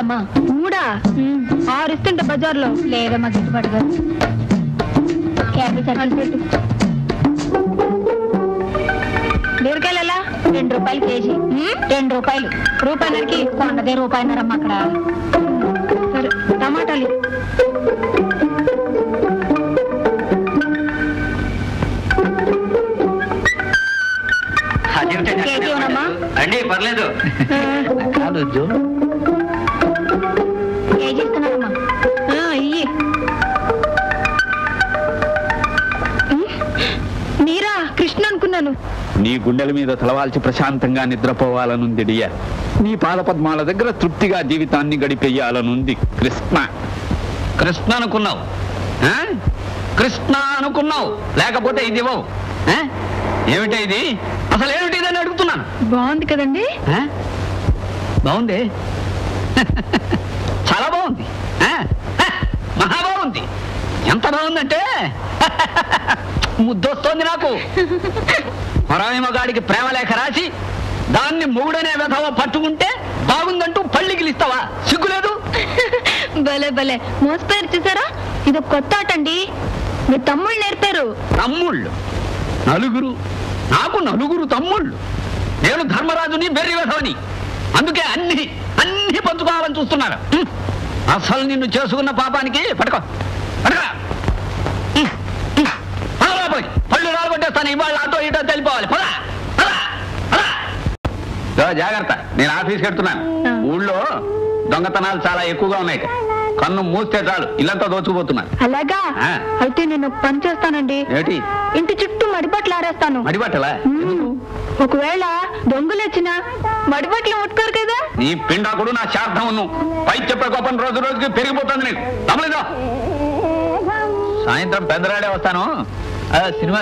రూపాయలమ్మా మూడా ఆరు ఇస్తుంటే బజార్లో లేదమ్మా గిట్టుబాటు కాదు క్యాబేజ్ అట్లా పెట్టు బీరకాయలు ఎలా రెండు రూపాయలు కేజీ రెండు రూపాయలు రూపాయలకి కొన్నదే రూపాయన్నరమ్మ అక్కడ సరే టమాటాలు కేజీ ఇవ్వనమ్మా? అండి పర్లేదు కాదు కేజీ ఇస్తున్నారమ్మా ఇయ్యి మీరా కృష్ణ అనుకున్నాను నీ గుండెల మీద తలవాల్చి ప్రశాంతంగా నిద్రపోవాలనుంది డియర్ నీ పాదపద్మాల దగ్గర తృప్తిగా జీవితాన్ని గడిపేయాలనుంది కృష్ణ కృష్ణ అనుకున్నావు ఆ? కృష్ణ అనుకున్నావు లేకపోతే ఇది ఇవ్వవు ఆ? ఏమిటి ఇది అసలు ఏమిటి ఇదని అడుగుతున్నాను బాగుంది కదండి ఆ? బాగుంది చాలా బాగుంది ఆ? ఆ, మహా బాగుంది ఎంత బాగుందంటే ముద్దొస్తోంది నాకు పరాయి మగాడికి ప్రేమ లేఖ రాసి దాన్ని మొగుడనే విధవ పట్టుకుంటే బాగుందంటూ పళ్ళికిలిస్తావా సిగ్గులేదు భలే భలే మోసపోయారు చూసారా ఇది ఒక కొత్త ఆట అండి మీ తమ్ముళ్ళు నేర్పారు తమ్ముళ్ళు నలుగురు నాకు నలుగురు తమ్ముళ్ళు నేను ధర్మరాజుని బెర్రి విధవని అందుకే అన్ని అన్ని పంచుకోవాలని చూస్తున్నారు హ్మ్. అసలు నిన్ను చేసుకున్న పాపానికి పట్టుకో పట్టుకో హ్మ్. హ్మ్. పదరా పోయి. పళ్ళు రాలగొట్టేస్తాను ఇవాళ అటో ఇటో తెలిపోవాలి పదా పదా పదా దో, జాగ్రత్త నేను ఆఫీస్కి వెళ్తున్నాను ఆ. ఊళ్ళో దొంగతనాలు చాలా ఎక్కువగా ఉన్నాయి కన్ను మూస్తే చాలు ఇల్లంతా దోచుకుపోతున్నారు అలాగా ఆ. అయితే నేను ఒక పని చేస్తానండి ఏమిటి ఇంటి చుట్టూ మడిబట్లు ఆరేస్తాను మడిబట్టలా మ్మ్. ఒకవేళ దొంగలు వచ్చినా మడిబట్లు ముట్టుకోరు కదా నీ పిండాకుడు నా శార్థం ఉన్ను పై చెప్పే కోపం రోజు రోజుకి పెరిగిపోతుంది నీకు తమలేదా సాయంత్రం పెద్దరాడే వస్తాను ఆ, సినిమా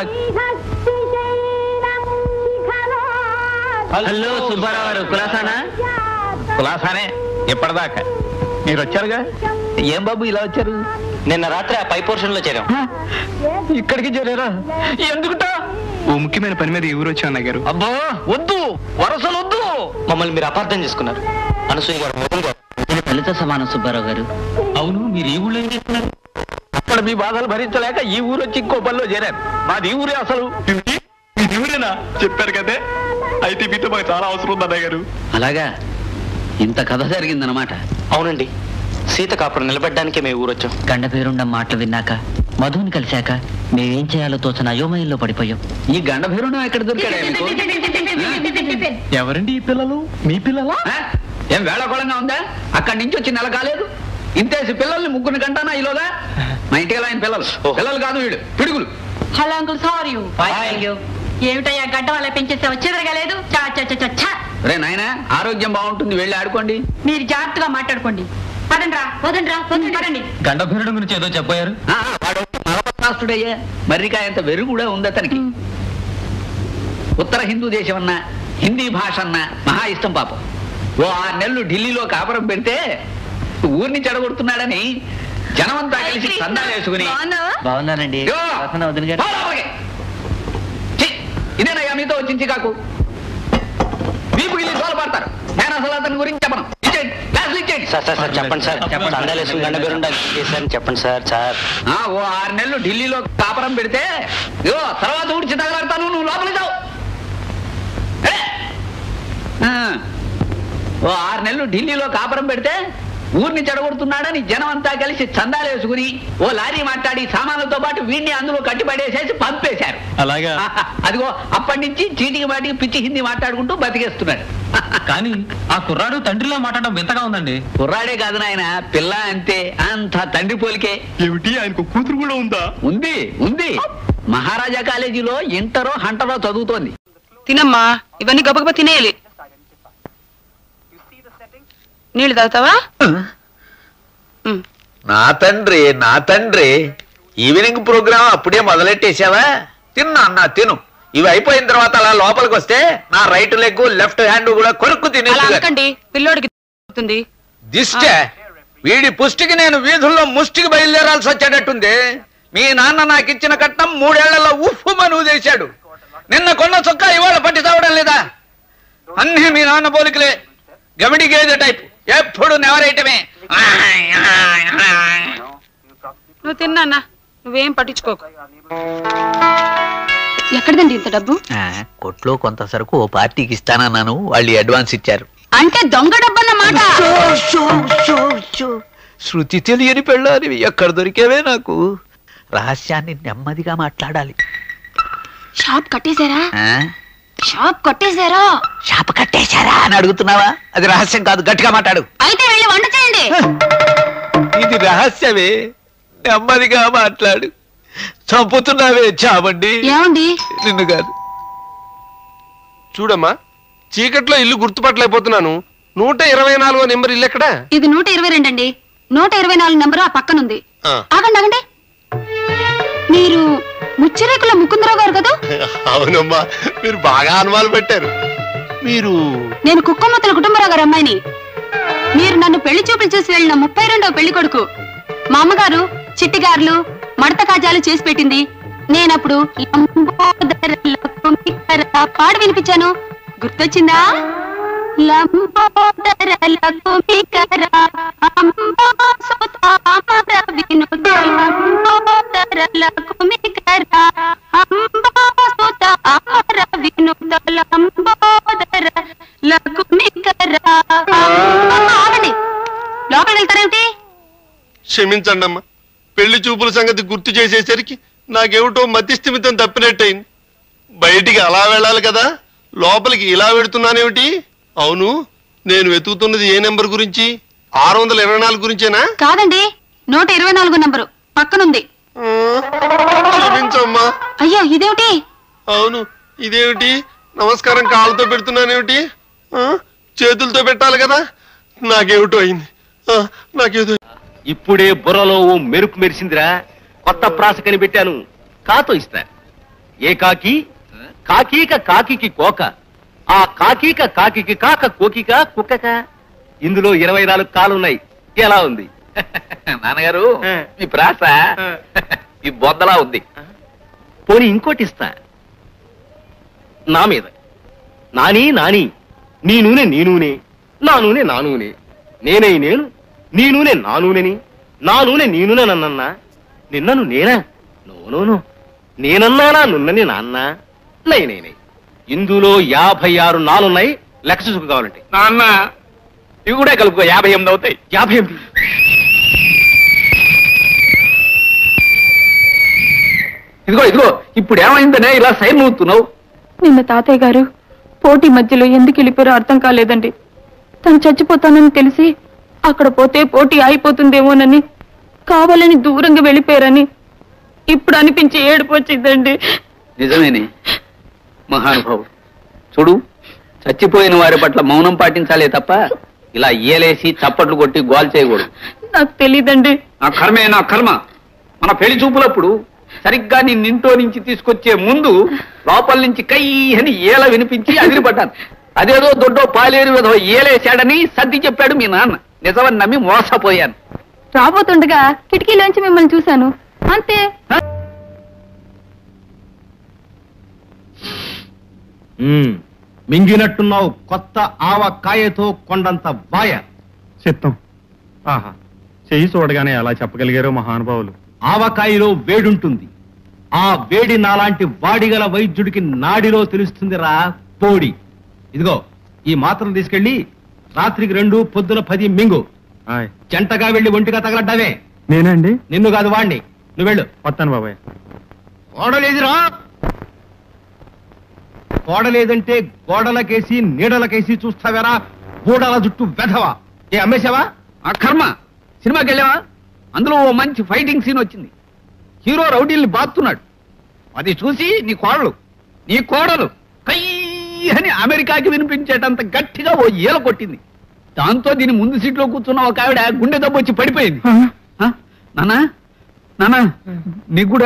హలో సుబ్బారావు గారు కులాసానా కులాసానే ఎప్పటిదాకా మీరు వచ్చారుగా ఏం బాబు ఇలా వచ్చారు నిన్న రాత్రి ఆ పై పోర్షన్ లో చేరాం ఇక్కడికి చేరారా ఎందుకుట ఓ ముఖ్యమైన పని మీద ఈ ఊరు వచ్చా అన్నయ్య గారు అబ్బో వద్దు వరసలు వద్దు మమ్మల్ని మీరు అపార్థం చేసుకున్నారు అనసూయ గారు మొదలు గారు ఫలిత సమానం సుబ్బారావు గారు అవును మీరు ఈ ఊళ్ళో ఏం చేస్తున్నారు అక్కడ మీ బాధలు భరించలేక ఈ ఊరు వచ్చి ఇంకో పనిలో చేరారు మాది ఈ ఊరే అసలు ఇది ఊరేనా చెప్పారు కదే అయితే మీతో మాకు చాలా అవసరం ఉంది అన్నయ్య గారు అలాగా ఇంత కథ జరిగిందనమాట అవునండి సీత కాపురం నిలబెట్టడానికే మేము ఊరొచ్చాం గండ పేరుండ మాటలు విన్నాక మధుని కలిశాక మేమేం చేయాలో తోచన అయోమయంలో పడిపోయాం ఈ గండ భీరుండం ఎక్కడ దొరికాడా మీకు ఎవరండి ఈ పిల్లలు మీ పిల్లలా ఆ? ఏం వేళకోళంగా ఉందా అక్కడి నుంచి వచ్చి నెల కాలేదు ఇంతేసి పిల్లల్ని ముగ్గురు గంటనా ఇలోగా మా ఇంటికి ఆయన పిల్లలు ఓహో. పిల్లలు కాదు వీళ్ళు పిడుగులు హలో అంకుల్ సారీ ఏమిటయ్యా గడ్డ వాళ్ళ పెంచేస్తే వచ్చేదరగలేదు చా చా చా, చా చా రే నాయనా ఆరోగ్యం బాగుంటుంది వెళ్ళి ఆడుకోండి మీరు జాగ్రత్తగా మాట్లాడుకోండి పదండ్రా వదండ్రా వదండి పదండి గండభీరుడు గురించి ఏదో చెప్పారు ఆ, వాడు మలపత్రాస్తుడయ్యా మర్రికాయ అంత వెరుగు కూడా ఉంది అతనికి ఉత్తర హిందూ దేశం అన్నా హిందీ భాష అన్నా మహా ఇష్టం పాపం ఓ ఆరు నెలలు ఢిల్లీలో కాపురం పెడితే ఊరిని చెడగొడుతున్నాడని జనమంతా కలిసి సందాలు వేసుకుని బాగున్నావా? బాగున్నానండి ఇదిగో, వస్తున్నా వదిన గారు పో లోపలికి. ఛీ, ఇదేనయ్యా మీతో వచ్చించి కాకు వీపు గిల్లి సోలు పడతారు నేను అసలు అతని గురించి చెప్పను ఇచ్చేయండి క్లాసులు ఇచ్చేయండి సార్ సార్ సార్ చెప్పండి సార్ చందాలు వేసుకుని గండ పేరు చేశారని చెప్పండి సార్ సార్ ఆ, ఓ ఆరు నెలలు ఢిల్లీలో కాపురం పెడితే ఇగో తర్వాత ఊడ్చి తగలాడతాను నువ్వు లోపలికి చావు ఏ? ఆ, ఓ ఆరు నెలలు ఢిల్లీలో కాపురం పెడితే ఊరిని చెడగొడుతున్నాడని జనం అంతా కలిసి చందాలు వేసుకుని ఓ లారీ మాట్లాడి సామాన్లతో పాటు వీడిని అందులో కట్టిపడేసేసి పంపేశారు అలాగా ఆహా, అదిగో అప్పటి నుంచి చీటికి మాటికి పిచ్చి హిందీ మాట్లాడుకుంటూ బతికేస్తున్నాడు కానీ ఆ కుర్రాడు తండ్రిలో మాట్లాడడం వింతగా ఉందండి కుర్రాడే కాదు నాయన పిల్ల అంతే అంత తండ్రి పోలికే ఏమిటి ఆయనకు కూతురు కూడా ఉందా ఉంది ఉంది మహారాజా కాలేజీలో ఇంటరో హంటరో చదువుతోంది తినమ్మా ఇవన్నీ గబగబా తినేయాలి నీళ్ళు తాగుతావా నా తండ్రి నా తండ్రి ఈవినింగ్ ప్రోగ్రామ్ అప్పుడే మొదలెట్టేశావా తిన్నా అన్నా తిను ఇవి అయిపోయిన తర్వాత అలా లోపలికి వస్తే నా రైట్ లెగ్ లెఫ్ట్ హ్యాండ్ కూడా కొరుక్కు అలా తినేది అనకండి పిల్లోడికి అవుతుంది దిష్టే వీడి పుష్టికి నేను వీధుల్లో ముష్టికి బయలుదేరాల్సి వచ్చేటట్టుంది మీ నాన్న నాకు ఇచ్చిన కట్నం మూడేళ్లలో ఉఫ్ఫు మనువు చేశాడు నిన్న కొన్న చొక్కా ఇవాళ పట్టి చావడం లేదా అన్నీ మీ నాన్న పోలికలే గమిడి గేదె టైప్ ఎప్పుడు నెవరైటమే నువ్వు తిన్నా నువ్వేం పట్టించుకోకు ఎక్కడదండి ఇంత డబ్బు కొట్లో కొంత సరుకు ఓ పార్టీకి ఇస్తానన్నాను వాళ్ళు అడ్వాన్స్ ఇచ్చారు అంటే దొంగ డబ్బు అన్నమాట శృతి తెలియని పెళ్ళానివి ఎక్కడ దొరికేవే నాకు రహస్యాన్ని నెమ్మదిగా మాట్లాడాలి షాప్ కట్టేశారా ఆ? షాప్ కట్టేశారా శాప కట్టేశారా అని అడుగుతున్నావా అది రహస్యం కాదు గట్టిగా మాట్లాడు అయితే వెళ్ళి వంట చేయండి ఇది రహస్యమే నెమ్మదిగా మాట్లాడు చంపుతున్నావే చావండి ఏమండి నిన్ను కాదు చూడమ్మా చీకట్లో ఇల్లు గుర్తుపట్టలేకపోతున్నాను నూట ఇరవై నాలుగో నెంబర్ ఇల్లు ఎక్కడా ఇది నూట ఇరవై రెండు అండి నూట ఇరవై నాలుగు నెంబర్ ఆ పక్కనుంది ఆ. ఆగండి ఆగండి మీరు ముచ్చిరేకుల ముకుందరావు గారు కదా అవునమ్మా మీరు బాగా అనుమానం పెట్టారు మీరు నేను కుక్కమ్మతుల కుటుంబరావు గారు అమ్మాయిని మీరు నన్ను పెళ్లి చూపులు చూసి వెళ్ళిన ముప్పై రెండవ పెళ్లి కొడుకు మా అమ్మగారు చిట్టిగారులు మడత కాజాలు చేసి పెట్టింది నేనప్పుడు లంబోదర కుమికర పాడు వినిపించాను గుర్తొచ్చిందా లంబోదర కుమికర అంబాసుతామర వినుత లంబోదర కుమికర అంబాసుతామర వినుత లంబోదర కుమికర ఆగండి లోపలికి వెళ్తారేమిటి క్షమించండి అమ్మా పెళ్లి చూపుల సంగతి గుర్తు చేసేసరికి నాకేమిటో మతిస్థిమితం తప్పినట్టయింది బయటికి అలా వెళ్ళాలి కదా లోపలికి ఇలా పెడుతున్నానేమిటి అవును నేను వెతుకుతున్నది ఏ నెంబర్ గురించి ఆరు వందల ఇరవై నాలుగు గురించేనా కాదండి నూట ఇరవై నాలుగు నంబరు పక్కనుంది ఆ, క్షమించమ్మా అయ్యో ఇదేమిటి అవును ఇదేమిటి నమస్కారం కాళ్ళతో పెడుతున్నానేమిటి ఆ, చేతులతో పెట్టాలి కదా నాకేమిటో అయింది ఆ, నాకేదో ఇప్పుడే బుర్రలో ఓ మెరుపు మెరిసిందిరా కొత్త ప్రాస కనిపెట్టాను కాతో ఇస్తా ఏ కాకి కాకీక కాకికి కోక ఆ కాకీక కాకికి కాక కోకిక కుక్కక ఇందులో ఇరవై నాలుగు కాలున్నాయి ఎలా ఉంది నాన్నగారు ఆ. మీ ప్రాస ఆ. ఈ బొద్దలా ఉంది పోనీ ఇంకోటి ఇస్తా నా మీద నాని నాని నీ నూనె నీ నూనె నా నూనె నా నూనె నేనై నేను నీ నూనె నా నూనెని నా నూనె నీ నూనె నన్నన్నా నిన్నను నేనా నోనోను నేనన్నానా నున్నని నాన్న నై నై నై ఇందులో యాభై ఆరు నాలున్నాయి లెక్క చూసుకు కావాలంటే నాన్న ఇవి కూడా కలుపుకో యాభై ఎనిమిది అవుతాయి యాభై ఎనిమిది ఇదిగో ఇదిగో ఇప్పుడు ఏమైందనే ఇలా సైన్ నూతున్నావు నిన్న తాతయ్య గారు పోటీ మధ్యలో ఎందుకు వెళ్ళిపోయారో అర్థం కాలేదండి తను చచ్చిపోతానని తెలిసి అక్కడ పోతే పోటీ అయిపోతుందేమోనని కావాలని దూరంగా వెళ్ళిపోయారని ఇప్పుడు అనిపించి ఏడుపు వచ్చిందండి నిజమేనే మహానుభావుడు చూడు చచ్చిపోయిన వారి పట్ల మౌనం పాటించాలే తప్ప ఇలా ఏలేసి చప్పట్లు కొట్టి గోల్ చేయకూడదు నాకు తెలియదండి నా కర్మే నా కర్మ మన పెళ్లి చూపులప్పుడు సరిగ్గా నిన్ను ఇంట్లో నుంచి తీసుకొచ్చే ముందు లోపల నుంచి కై అని ఏల వినిపించి అదిరిపడ్డాను అదేదో దొడ్డో పాలేరు విధవ ఏలేశాడని సర్ది చెప్పాడు మీ నాన్న నిజమని నమ్మి మోసపోయాను రాబోతుండగా కిటికీలోంచి మిమ్మల్ని చూశాను అంతే మింగినట్టున్నావు కొత్త ఆవకాయతో కొండంత వాయ చిత్తం ఆహా చెయ్యి చూడగానే అలా చెప్పగలిగారో మహానుభావులు ఆవకాయలో వేడుంటుంది ఆ వేడి నాలాంటి వాడిగల వైద్యుడికి నాడిలో తెలుస్తుందిరా పోడి ఇదిగో ఈ మాత్రలు తీసుకెళ్లి రాత్రికి రెండు పొద్దున పది మింగు జంటగా వెళ్లి ఒంటిగా తగలడ్డావే నేనండి నిన్ను కాదు వాణ్ణి నువ్వు వెళ్ళు వస్తాను బాబాయ్ ఓడలేదురా గోడలేదంటే గోడలకేసి నీడలకేసి చూస్తావేరా గూడల జుట్టు వెధవా ఏ అమ్మేశావా ఆ కర్మ సినిమాకి వెళ్ళావా అందులో ఓ మంచి ఫైటింగ్ సీన్ వచ్చింది హీరో రౌడీల్ని బాతున్నాడు అది చూసి నీ కోడలు నీ కోడలు కై అని అమెరికాకి వినిపించేటంత గట్టిగా ఓ ఈల కొట్టింది దాంతో దీని ముందు సీట్లో కూర్చున్న ఒక ఆవిడ గుండె దెబ్బ వచ్చి పడిపోయింది ఆ? నానా నానా నీకు కూడా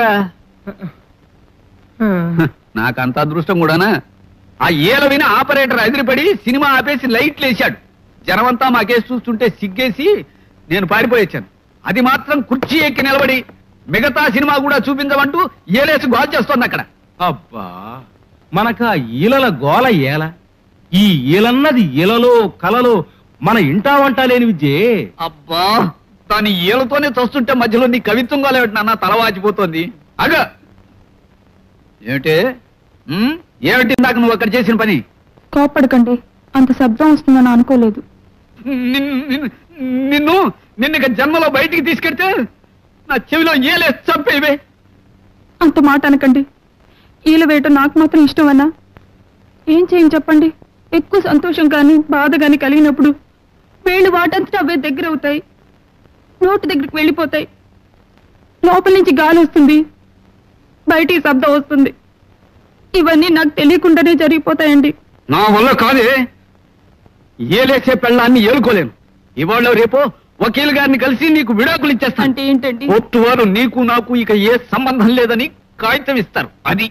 నాకంత అదృష్టం కూడానా ఆ ఏల విని ఆపరేటర్ ఎదిరిపడి సినిమా ఆపేసి లైట్లు వేశాడు జనమంతా మా కేసు చూస్తుంటే సిగ్గేసి నేను పారిపోయొచ్చాను అది మాత్రం కుర్చీ ఎక్కి నిలబడి మిగతా సినిమా కూడా చూపించమంటూ ఏలేసి గోల్ చేస్తోంది అక్కడ అబ్బా మనకు ఆ ఈలల గోల ఏల ఈ ఈలన్నది ఇలలో కలలో మన ఇంటా వంట లేని విద్యే అబ్బా దాని ఏలతోనే చస్తుంటే మధ్యలో నీ కవిత్వం కాలేమిటి నాన్న తల వాచిపోతోంది అగ ఏమిటి ఉమ్? ఏమిటి ఇందాక నువ్వు అక్కడ చేసిన పని కోపడకండి అంత శబ్దం వస్తుందని అనుకోలేదు నిన్ను నిన్ను- నిన్ను నిన్ను ఇక జన్మలో బయటికి తీసుకెడితే నా చెవిలో ఏలే చంపేవే అంత మాట అనకండి ఈల వేయటం నాకు మాత్రం ఇష్టమన్నా ఏం చేయని చెప్పండి ఎక్కువ సంతోషం కానీ బాధ కానీ కలిగినప్పుడు వేళ్ళు వాటంతటా అవే దగ్గర అవుతాయి నోటి దగ్గరికి వెళ్ళిపోతాయి లోపల నుంచి గాలి వస్తుంది బయటికి శబ్దం వస్తుంది ఇవన్నీ నాకు తెలియకుండానే జరిగిపోతాయండి నా వల్ల కాదే ఏలేసే పెళ్ళాన్ని ఏలుకోలేను ఇవాళ రేపో వకీల్ గారిని కలిసి నీకు విడాకులు ఇచ్చేస్తాను అంటే ఏంటండి కోర్టు వారు నీకు నాకు ఇక ఏ సంబంధం లేదని కాగితం ఇస్తారు అది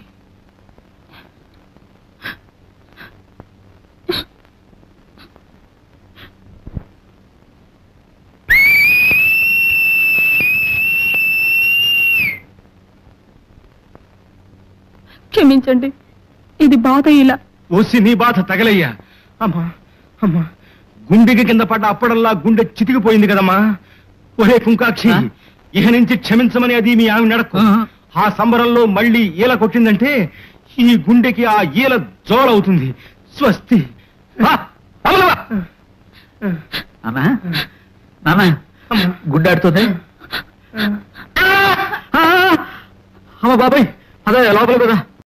క్షమించండి ఇది బాధ ఇలా ఓసి నీ బాధ తగలయ్యా అమ్మా అమ్మా గుండెకి కింద పడ్డ అప్పడల్లా గుండె చితికిపోయింది కదమ్మా ఒరే కుంకాక్షి ఇహ నుంచి క్షమించమని అది మీ ఆమె నడకు ఆ సంబరంలో మళ్ళీ ఈల కొట్టిందంటే ఈ గుండెకి ఆ ఈల జోలవుతుంది స్వస్తి వా, అవలు వా. నాన్నా నాన్న గుడ్డాడుతుంది అమ్మ బాబాయ్ అదే లోపల కదా